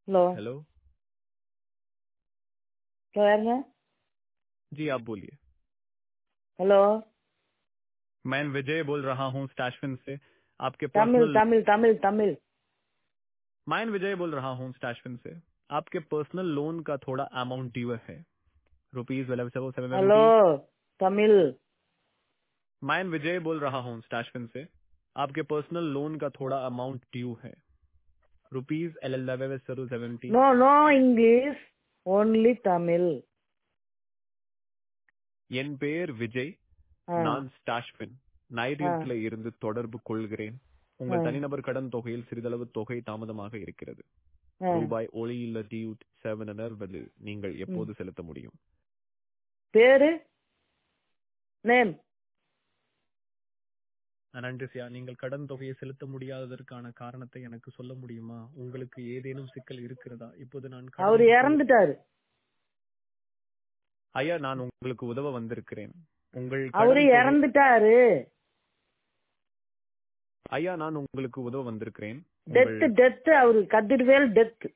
Hello hello तो यार मैं जी आप बोलिए हेलो मैं विजय बोल रहा हूँ स्टैशफिन से आपके तमिल पर्सनल तमिल तमिल तमिल मैं विजय बोल रहा हूँ स्टैशफिन से आपके पर्सनल लोन का थोड़ा अमाउंट ड्यू है रुपीज हेलो तमिल मैं विजय बोल रहा हूँ स्टैशफिन से आपके पर्सनल लोन का थोड़ा अमाउंट ड्यू है rupees L seventy no no English only Tamil என் பெயர் விஜய் ஆ, நான் ஸ்டாஷ்பின் நைரியத்துல இருந்து தொடர்பு கொள்கிறேன் உங்கள் ஆ. தனிநபர் கடன் தொகையில் சிறிதளவு தொகை தாமதமாக இருக்கிறது ஆ. ரூபாய் ஒளியில்ல டியூ செவன் அறுபது நீங்கள் எப்போது செலுத்த முடியும் பேரு நேம் நன்றிசியா நீங்கள் கடன் தொகையை செலுத்த முடியாததற்கான காரணத்தை எனக்கு சொல்ல முடியுமா உங்களுக்கு ஏதேனும் சிக்கல் இருக்கிறதா இப்போது நான் கடன் அவர் தொகை- இறந்துட்டாரு ஐயா நான் உங்களுக்கு உதவ வந்திருக்கிறேன் உங்கள் கடன் அவரு தொகை- இறந்துட்டாரு ஐயா நான் உங்களுக்கு உதவ வந்திருக்கிறேன் டெத் உங்கள்- டெத் அவரு கதிர்வேல் டெத்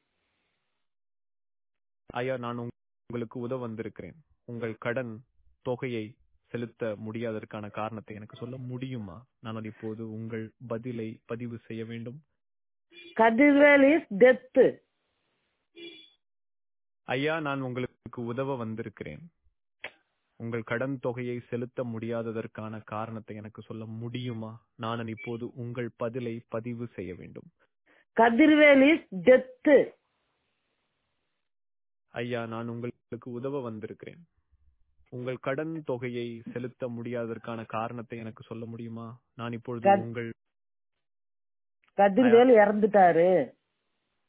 ஐயா நான் உங்க- உங்களுக்கு உதவ வந்திருக்கிறேன் உங்கள் கடன் தொகையை செலுத்த முடியாததற்கான காரணத்தை எனக்கு சொல்ல முடியுமா நான் இப்போது உங்கள் பதிலை பதிவு செய்ய வேண்டும் கதிர்வேல் இஸ் டெத் ஐயா நான் உங்களுக்கு உதவ வந்திருக்கிறேன் உங்கள் கடன் தொகையை செலுத்த முடியாததற்கான காரணத்தை எனக்கு சொல்ல முடியுமா நான் இப்போது உங்கள் பதிலை பதிவு செய்ய வேண்டும் கதிர்வேல் இஸ் டெத் ஐயா நான் உங்களுக்கு உதவ வந்திருக்கிறேன் உங்கள் கடன் தொகையை செலுத்த முடியாததற்கான காரணத்தை எனக்கு சொல்ல முடியுமா நான் இப்பொழுது கத்- உங்கள் கதிர்வேல் இறந்துட்டாரு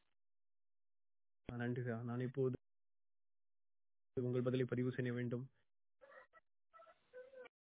நன்றி சார் நான் இப்போது உங்கள் பதிலை பதிவு செய்ய வேண்டும்